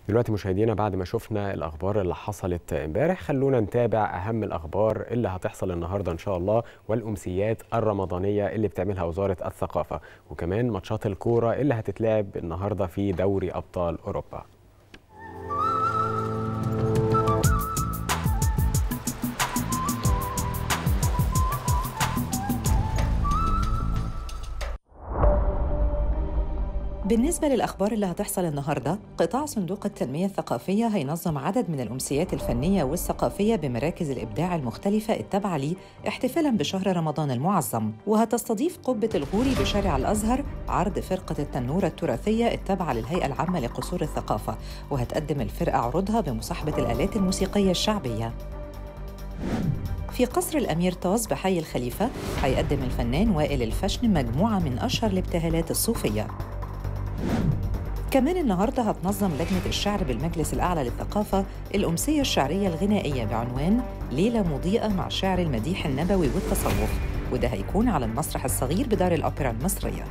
دلوقتي مشاهدينا بعد ما شفنا الاخبار اللي حصلت امبارح خلونا نتابع اهم الاخبار اللي هتحصل النهارده ان شاء الله والامسيات الرمضانيه اللي بتعملها وزاره الثقافه وكمان ماتشات الكوره اللي هتتلعب النهارده في دوري ابطال اوروبا بالنسبة للأخبار اللي هتحصل النهاردة قطاع صندوق التنمية الثقافية هينظم عدد من الأمسيات الفنية والثقافية بمراكز الإبداع المختلفة التابعة ليه احتفالاً بشهر رمضان المعظم وهتستضيف قبة الغوري بشارع الأزهر عرض فرقة التنورة التراثية التابعة للهيئة العامة لقصور الثقافة وهتقدم الفرقة عروضها بمصاحبة الآلات الموسيقية الشعبية في قصر الأمير طاز بحي الخليفة هيقدم الفنان وائل الفشن مجموعة من أشهر الابتهالات الصوفية كمان النهارده هتنظم لجنة الشعر بالمجلس الأعلى للثقافة الأمسية الشعرية الغنائية بعنوان ليلة مضيئة مع شعر المديح النبوي والتصوف وده هيكون على المسرح الصغير بدار الأوبرا المصرية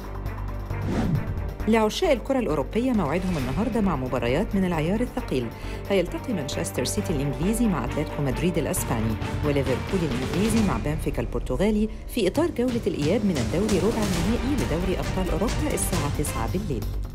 لعشاق الكرة الأوروبية موعدهم النهاردة مع مباريات من العيار الثقيل هيلتقي مانشستر سيتي الإنجليزي مع أتلتيكو مدريد الأسباني وليفربول الإنجليزي مع بنفيكا البرتغالي في إطار جولة الإياب من الدوري ربع النهائي لدوري أبطال أوروبا الساعة 9 بالليل